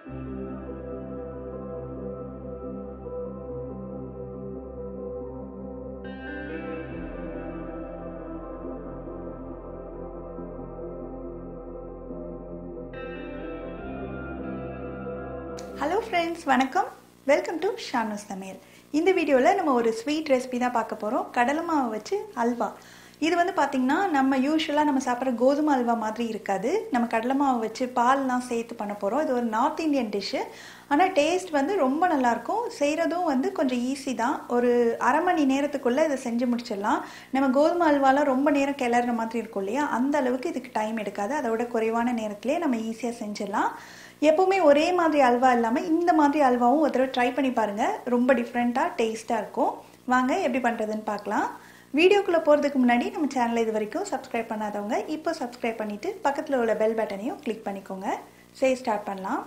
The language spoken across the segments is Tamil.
ஹலோ ஃப்ரெண்ட்ஸ் வணக்கம் வெல்கம் டு ஷானு சமையல் இந்த வீடியோவில் நம்ம ஒரு ஸ்வீட் ரெசிபி தான் பார்க்க போகிறோம் கடலை மாவு வச்சு அல்வா இது வந்து பார்த்திங்கன்னா நம்ம யூஸ்வலாக நம்ம சாப்பிட்ற கோதுமை அல்வா மாதிரி இருக்காது நம்ம கடலை மாவு வச்சு பால்லாம் சேர்த்து பண்ண போகிறோம் இது ஒரு நார்த் இந்தியன் டிஷ்ஷு ஆனால் டேஸ்ட் வந்து ரொம்ப நல்லாயிருக்கும் செய்கிறதும் வந்து கொஞ்சம் ஈஸி தான் ஒரு அரை மணி நேரத்துக்குள்ளே இதை செஞ்சு முடிச்சிடலாம் நம்ம கோதுமை அல்வாலாம் ரொம்ப நேரம் கிளறுற மாதிரி இருக்கும் இல்லையா அந்த அளவுக்கு இதுக்கு டைம் எடுக்காது அதை விட குறைவான நேரத்திலே நம்ம ஈஸியாக செஞ்சிடலாம் எப்போவுமே ஒரே மாதிரி அல்வா இல்லாமல் இந்த மாதிரி அல்வாவும் ஒரு தடவை ட்ரை பண்ணி பாருங்கள் ரொம்ப டிஃப்ரெண்ட்டாக டேஸ்ட்டாக இருக்கும் வாங்க எப்படி பண்ணுறதுன்னு பார்க்கலாம் வீடியோக்குள்ளே போகிறதுக்கு முன்னாடி நம்ம சேனலை இது வரைக்கும் சப்ஸ்கிரைப் பண்ணாதவங்க இப்போ சப்ஸ்கிரைப் பண்ணிவிட்டு பக்கத்தில் உள்ள பெல் பட்டனையும் கிளிக் பண்ணிக்கோங்க சரி ஸ்டார்ட் பண்ணலாம்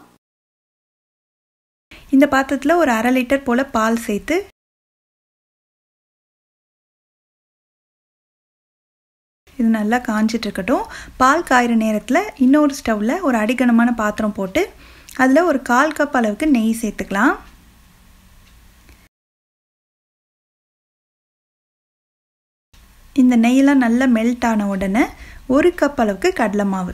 இந்த பாத்திரத்தில் ஒரு அரை லிட்டர் போல் பால் சேர்த்து இது நல்லா காஞ்சிட்டு இருக்கட்டும் பால் காயிற நேரத்தில் இன்னொரு ஸ்டவ்வில் ஒரு அடிகனமான பாத்திரம் போட்டு அதில் ஒரு கால் கப் அளவுக்கு நெய் சேர்த்துக்கலாம் இந்த நெய்யெல்லாம் நல்லா மெல்ட் ஆன உடனே ஒரு கப் அளவுக்கு கடலை மாவு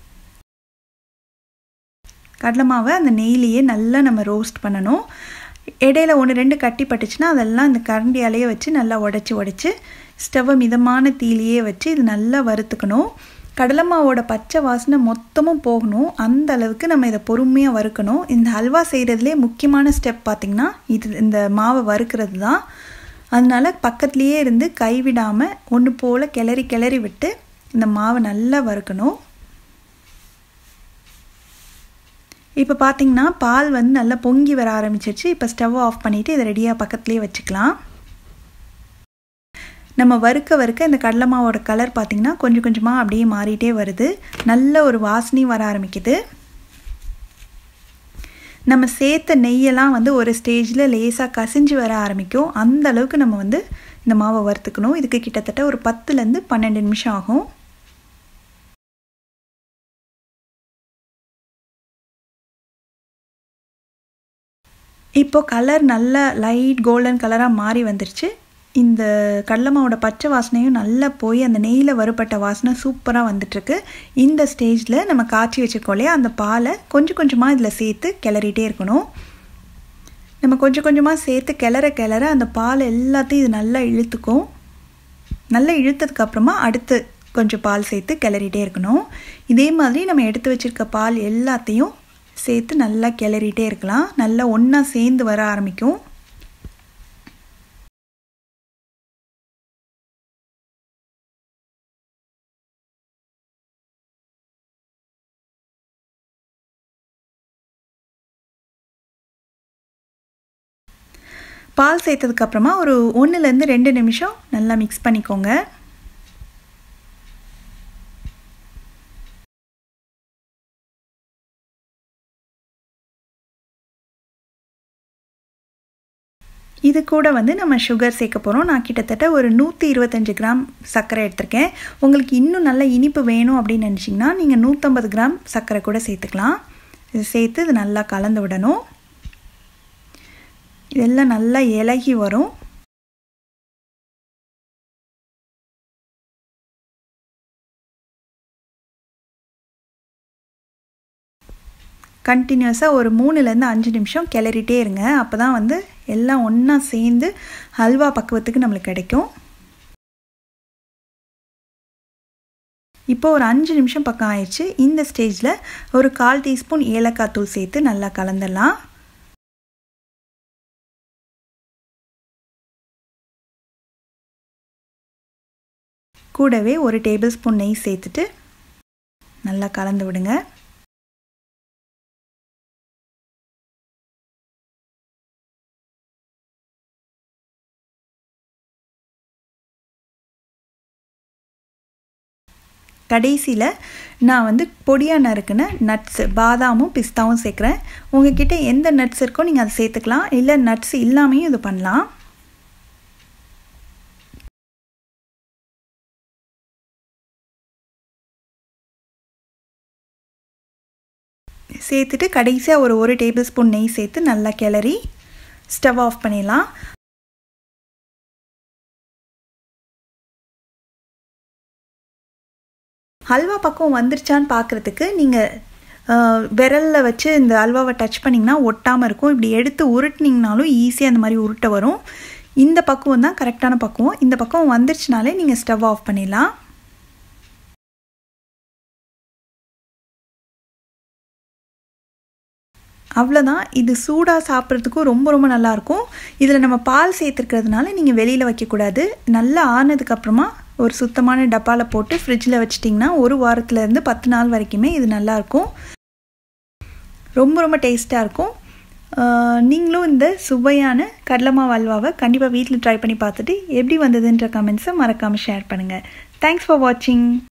கடலை மாவை அந்த நெய்லேயே நல்லா நம்ம ரோஸ்ட் பண்ணணும் இடையில ஒன்று ரெண்டு கட்டி பட்டுச்சுன்னா அதெல்லாம் இந்த கரண்டியாலேயே வச்சு நல்லா உடச்சி உடச்சி ஸ்டவ்வை மிதமான தீலையே வச்சு இது நல்லா வறுத்துக்கணும் கடலை மாவோட பச்சை வாசனை மொத்தமும் போகணும் அந்த அளவுக்கு நம்ம இதை பொறுமையாக வறுக்கணும் இந்த ஹல்வா செய்கிறதுலே முக்கியமான ஸ்டெப் பார்த்திங்கன்னா இது இந்த மாவை வறுக்கிறது தான் அதனால பக்கத்துலேயே இருந்து கைவிடாமல் ஒன்று போல் கிளறி கிளறி விட்டு இந்த மாவை நல்லா வறுக்கணும் இப்போ பார்த்தீங்கன்னா பால் வந்து நல்லா பொங்கி வர ஆரம்பிச்சிருச்சு இப்போ ஸ்டவ் ஆஃப் பண்ணிவிட்டு இதை ரெடியாக பக்கத்துலேயே வச்சுக்கலாம் நம்ம வறுக்க வறுக்க இந்த கடலை மாவோட கலர் பார்த்திங்கன்னா கொஞ்சம் கொஞ்சமாக அப்படியே மாறிட்டே வருது நல்ல ஒரு வாசனையும் வர ஆரம்பிக்குது நம்ம சேர்த்த நெய்யெல்லாம் வந்து ஒரு ஸ்டேஜில் லேசாக கசிஞ்சு வர ஆரம்பிக்கும் அந்த அளவுக்கு நம்ம வந்து இந்த மாவை வறுத்துக்கணும் இதுக்கு கிட்டத்தட்ட ஒரு பத்துலேருந்து பன்னெண்டு நிமிஷம் ஆகும் இப்போது கலர் நல்ல லைட் கோல்டன் கலராக மாறி வந்துருச்சு இந்த கடலை மாவோட பச்சை வாசனையும் நல்லா போய் அந்த நெய்யில் வறுப்பட்ட வாசனை சூப்பராக வந்துட்டுருக்கு இந்த ஸ்டேஜில் நம்ம காய்ச்சி வச்சுருக்கோம் இல்லையா அந்த பாலை கொஞ்சம் கொஞ்சமாக இதில் சேர்த்து கிளறிட்டே இருக்கணும் நம்ம கொஞ்சம் கொஞ்சமாக சேர்த்து கிளற கிளற அந்த பால் எல்லாத்தையும் இது நல்லா இழுத்துக்கும் நல்லா இழுத்ததுக்கப்புறமா அடுத்து கொஞ்சம் பால் சேர்த்து கிளறிட்டே இருக்கணும் இதே மாதிரி நம்ம எடுத்து வச்சுருக்க பால் எல்லாத்தையும் சேர்த்து நல்லா கிளறிட்டே இருக்கலாம் நல்லா ஒன்றா சேர்ந்து வர ஆரம்பிக்கும் பால் சேர்த்ததுக்கப்புறமா ஒரு ஒன்றுலேருந்து ரெண்டு நிமிஷம் நல்லா மிக்ஸ் பண்ணிக்கோங்க இது கூட வந்து நம்ம சுகர் சேர்க்க போகிறோம் நான் கிட்டத்தட்ட ஒரு நூற்றி இருபத்தஞ்சி கிராம் சர்க்கரை எடுத்திருக்கேன் உங்களுக்கு இன்னும் நல்ல இனிப்பு வேணும் அப்படின்னு நினச்சிங்கன்னா நீங்கள் நூற்றம்பது கிராம் சர்க்கரை கூட சேர்த்துக்கலாம் இது சேர்த்து இது நல்லா கலந்து விடணும் இதெல்லாம் நல்லா இலகி வரும் கண்டினியூஸாக ஒரு மூணுலேருந்து அஞ்சு நிமிஷம் கிளறிட்டே இருங்க அப்போ தான் வந்து எல்லாம் ஒன்றா சேர்ந்து ஹல்வா பக்குவத்துக்கு நம்மளுக்கு கிடைக்கும் இப்போ ஒரு அஞ்சு நிமிஷம் பக்கம் ஆயிடுச்சு இந்த ஸ்டேஜில் ஒரு கால் டீஸ்பூன் ஏலக்காய் தூள் சேர்த்து நல்லா கலந்துடலாம் கூடவே ஒரு டேபிள் ஸ்பூன் நெய் சேர்த்துட்டு நல்லா கலந்து விடுங்க கடைசியில் நான் வந்து பொடியாக நறுக்குன நட்ஸு பாதாமும் பிஸ்தாவும் சேர்க்குறேன் உங்ககிட்ட எந்த நட்ஸ் இருக்கோ நீங்கள் அதை சேர்த்துக்கலாம் இல்லை நட்ஸ் இல்லாமையும் இது பண்ணலாம் சேர்த்துட்டு கடைசியாக ஒரு ஒரு டேபிள் ஸ்பூன் நெய் சேர்த்து நல்லா கிளறி ஸ்டவ் ஆஃப் பண்ணிடலாம் ஹல்வா பக்கம் வந்துருச்சான்னு பார்க்குறதுக்கு நீங்கள் விரலில் வச்சு இந்த அல்வாவை டச் பண்ணிங்கன்னா ஒட்டாமல் இருக்கும் இப்படி எடுத்து உருட்டினீங்கனாலும் ஈஸியாக அந்த மாதிரி உருட்ட வரும் இந்த பக்குவம் தான் கரெக்டான பக்குவம் இந்த பக்கம் வந்துருச்சுனாலே நீங்கள் ஸ்டவ் ஆஃப் பண்ணிடலாம் அவ்வளோதான் இது சூடாக சாப்பிட்றதுக்கும் ரொம்ப ரொம்ப நல்லாயிருக்கும் இதில் நம்ம பால் சேர்த்துருக்கிறதுனால நீங்கள் வெளியில் வைக்கக்கூடாது நல்லா ஆனதுக்கப்புறமா ஒரு சுத்தமான டப்பாவில் போட்டு ஃப்ரிட்ஜில் வச்சிட்டிங்கன்னா ஒரு வாரத்துலேருந்து பத்து நாள் வரைக்குமே இது நல்லாயிருக்கும் ரொம்ப ரொம்ப டேஸ்ட்டாக இருக்கும் நீங்களும் இந்த சுவையான கடலமாவு அல்வாவை கண்டிப்பாக வீட்டில் ட்ரை பண்ணி பார்த்துட்டு எப்படி வந்ததுன்ற கமெண்ட்ஸை மறக்காமல் ஷேர் பண்ணுங்கள் தேங்க்ஸ் ஃபார் வாட்சிங்